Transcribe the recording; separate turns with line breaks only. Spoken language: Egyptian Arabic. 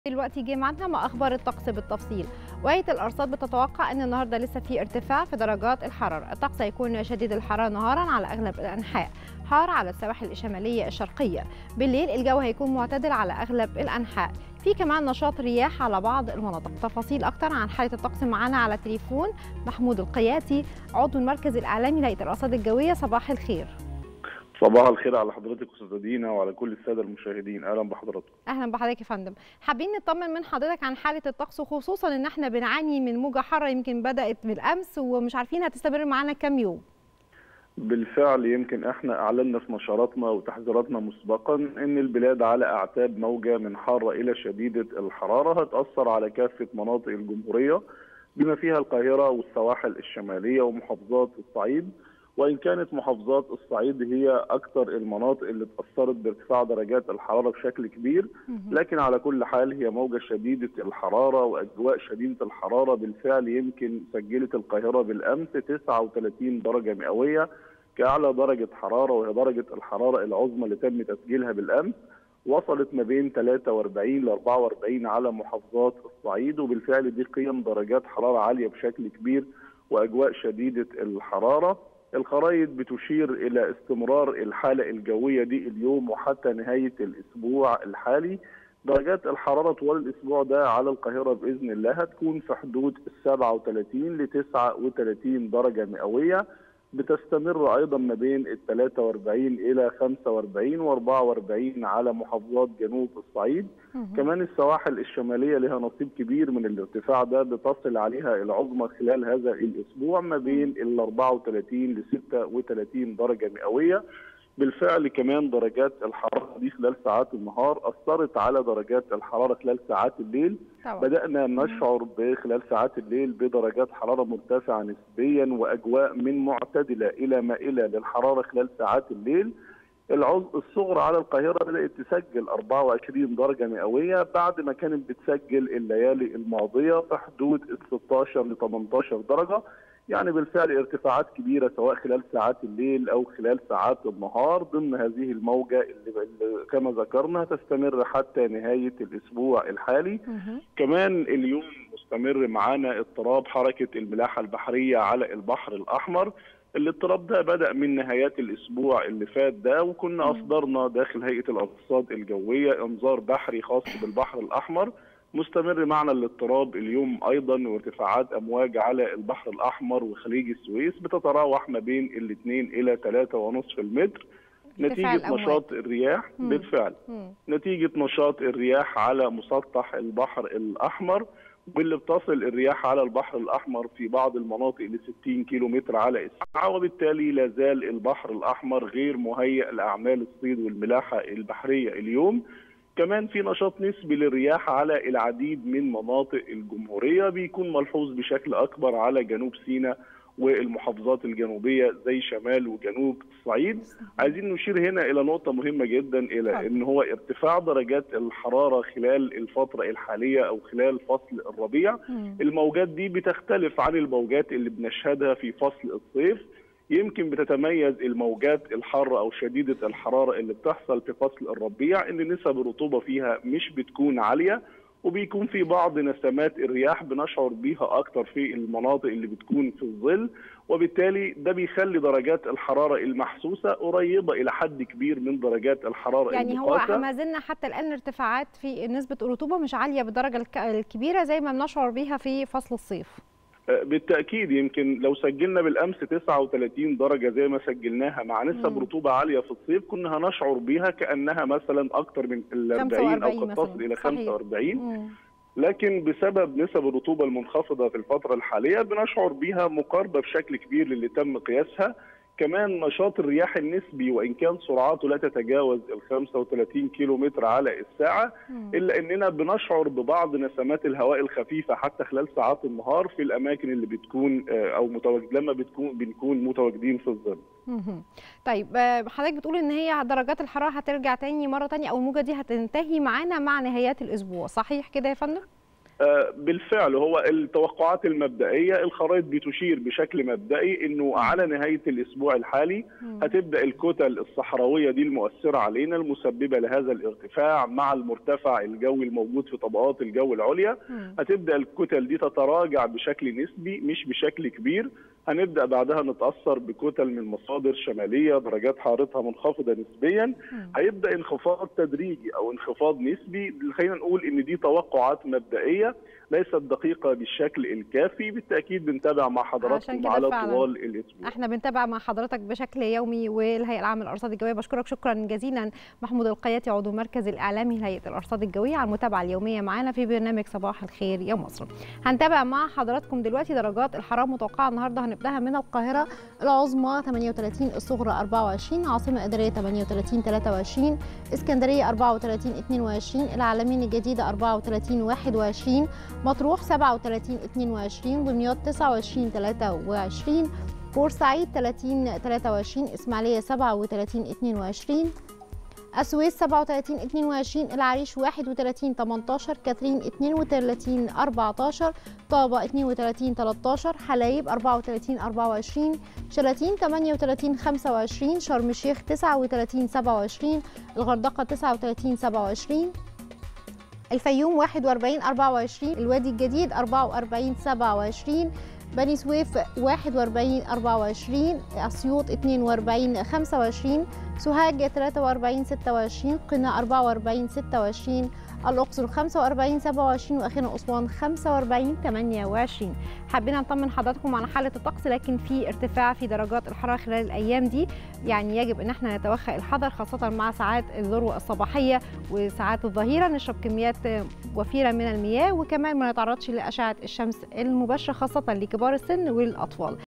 دلوقتي جه معانا مع اخبار الطقس بالتفصيل وهيئه الارصاد بتتوقع ان النهارده لسه في ارتفاع في درجات الحراره الطقس هيكون شديد الحراره نهارا على اغلب الانحاء حار على السواحل الشماليه الشرقيه بالليل الجو هيكون معتدل على اغلب الانحاء في كمان نشاط رياح على بعض المناطق تفاصيل اكتر عن حاله الطقس معانا على تليفون محمود القياتي عضو المركز الاعلامي لهيئه الارصاد الجويه صباح الخير
صباح الخير على حضرتك استاذه دينا وعلى كل الساده المشاهدين اهلا بحضراتكم
اهلا بحضرتك يا فندم حابين نطمن من حضرتك عن حاله الطقس وخصوصا ان احنا بنعاني من موجه حاره يمكن بدات بالامس ومش عارفين هتستمر معانا كام يوم
بالفعل يمكن احنا اعلنا في نشراتنا وتحذيراتنا مسبقا ان البلاد على اعتاب موجه من حاره الى شديده الحراره هتاثر على كافه مناطق الجمهوريه بما فيها القاهره والسواحل الشماليه ومحافظات الصعيد وان كانت محافظات الصعيد هي اكثر المناطق اللي تاثرت بارتفاع درجات الحراره بشكل كبير لكن على كل حال هي موجه شديده الحراره واجواء شديده الحراره بالفعل يمكن سجلت القاهره بالامس 39 درجه مئويه كاعلى درجه حراره وهي درجه الحراره العظمى اللي تم تسجيلها بالامس وصلت ما بين 43 ل 44 على محافظات الصعيد وبالفعل دي قيم درجات حراره عاليه بشكل كبير واجواء شديده الحراره الخرائط بتشير الى استمرار الحاله الجويه دي اليوم وحتى نهايه الاسبوع الحالي درجات الحراره طوال الاسبوع ده على القاهره باذن الله هتكون في حدود 37 ل 39 درجه مئويه بتستمر ايضا ما بين ال 43 الى 45 و44 على محافظات جنوب الصعيد كمان السواحل الشماليه لها نصيب كبير من الارتفاع ده بتصل عليها العظمى خلال هذا الاسبوع ما بين ال 34 ل 36 درجه مئويه بالفعل كمان درجات الحراره دي خلال ساعات النهار اثرت على درجات الحراره خلال ساعات الليل طبعا. بدانا نشعر خلال ساعات الليل بدرجات حراره مرتفعه نسبيا واجواء من معتدله الى مائله للحراره خلال ساعات الليل الصغرى على القاهره بدات تسجل 24 درجه مئويه بعد ما كانت بتسجل الليالي الماضيه في حدود ال 16 ل 18 درجه يعني بالفعل ارتفاعات كبيره سواء خلال ساعات الليل او خلال ساعات النهار ضمن هذه الموجه اللي كما ذكرنا تستمر حتى نهايه الاسبوع الحالي كمان اليوم مستمر معانا اضطراب حركه الملاحه البحريه على البحر الاحمر الاضطراب ده بدا من نهايات الاسبوع اللي فات ده وكنا اصدرنا داخل هيئه الارصاد الجويه انذار بحري خاص بالبحر الاحمر مستمر معنا الاضطراب اليوم ايضا وارتفاعات امواج على البحر الاحمر وخليج السويس بتتراوح ما بين الاثنين الى 3.5 المتر نتيجة نشاط الرياح مم. بالفعل مم. نتيجة نشاط الرياح على مسطح البحر الأحمر واللي بتصل الرياح على البحر الأحمر في بعض المناطق ل 60 كيلو متر على الساعة وبالتالي لا زال البحر الأحمر غير مهيئ لأعمال الصيد والملاحة البحرية اليوم كمان في نشاط نسبي للرياح على العديد من مناطق الجمهورية بيكون ملحوظ بشكل أكبر على جنوب سيناء والمحافظات الجنوبية زي شمال وجنوب الصعيد عايزين نشير هنا إلى نقطة مهمة جدا إلى أن هو ارتفاع درجات الحرارة خلال الفترة الحالية أو خلال فصل الربيع الموجات دي بتختلف عن الموجات اللي بنشهدها في فصل الصيف يمكن بتتميز الموجات الحاره او شديده الحراره اللي بتحصل في فصل الربيع ان نسب الرطوبه فيها مش بتكون عاليه وبيكون في بعض نسمات الرياح بنشعر بيها اكتر في المناطق اللي بتكون في الظل وبالتالي ده بيخلي درجات الحراره المحسوسه قريبه الى حد كبير من درجات الحراره
يعني هو ما زلنا حتى الان ارتفاعات في نسبه الرطوبه مش عاليه بالدرجه الكبيره زي ما بنشعر بيها في فصل الصيف
بالتاكيد يمكن لو سجلنا بالامس 39 درجه زي ما سجلناها مع نسب رطوبه عاليه في الصيف كنا هنشعر بيها كانها مثلا اكثر من ال 40 او قد تصل الى 45 مم. لكن بسبب نسب الرطوبه المنخفضه في الفتره الحاليه بنشعر بيها مقاربه بشكل كبير للي تم قياسها كمان نشاط الرياح النسبي وان كان سرعاته لا تتجاوز ال 35 كيلو متر على الساعه الا اننا بنشعر ببعض نسمات الهواء الخفيفه حتى خلال ساعات النهار في الاماكن اللي بتكون او متواجد لما بتكون بنكون متواجدين في الظل.
طيب حضرتك بتقول ان هي درجات الحراره هترجع تاني مره تانية او الموجه دي هتنتهي معانا مع نهايات الاسبوع صحيح كده يا فندم؟
بالفعل هو التوقعات المبدئيه الخرائط بتشير بشكل مبدئي انه على نهايه الاسبوع الحالي هتبدا الكتل الصحراويه دي المؤثره علينا المسببه لهذا الارتفاع مع المرتفع الجوي الموجود في طبقات الجو العليا هتبدا الكتل دي تتراجع بشكل نسبي مش بشكل كبير هنبدا بعدها نتاثر بكتل من مصادر شماليه درجات حرارتها منخفضه نسبيا هيبدا انخفاض تدريجي او انخفاض نسبي خلينا نقول ان دي توقعات مبدئيه ليست دقيقه بالشكل الكافي بالتاكيد بنتابع مع حضراتكم على
فعلا.
طوال الاسبوع
احنا بنتابع مع حضرتك بشكل يومي والهيئه العامه للارصاد الجويه بشكرك شكرا جزيلا محمود القياتي عضو المركز الاعلامي لهيئه الارصاد الجويه على المتابعه اليوميه معانا في برنامج صباح الخير يا مصر هنتابع مع حضراتكم دلوقتي درجات الحراره المتوقعه النهارده هنبداها من القاهره العظمى 38 الصغرى 24 عاصمه اداريه 38 23 اسكندريه 34 22 العالمين الجديده 34 21 مطروح 37 22 دمياط 29 23 بورسعيد 30 23 اسماعيليه 37 22 السويس 37 22 العريش 31 18 كاترين 32 14 طابة 32 13 حلايب 34 24 شلاتين 38 25 شرم الشيخ 39 27 الغردقة 39 27 الفيوم 41 24 الوادي الجديد 44 27 بني سويف 41 24 اسيوط 42 25 سوهاج 43 26 قنا 44 26 الاقصر 45 27 واخيرا اسوان 45 28 حابين نطمن حضراتكم عن حاله الطقس لكن في ارتفاع في درجات الحراره خلال الايام دي يعني يجب ان احنا نتوخى الحذر خاصه مع ساعات الذروه الصباحيه وساعات الظهيره نشرب كميات وفيره من المياه وكمان ما نتعرضش لاشعه الشمس المباشره خاصه لكبار السن والاطفال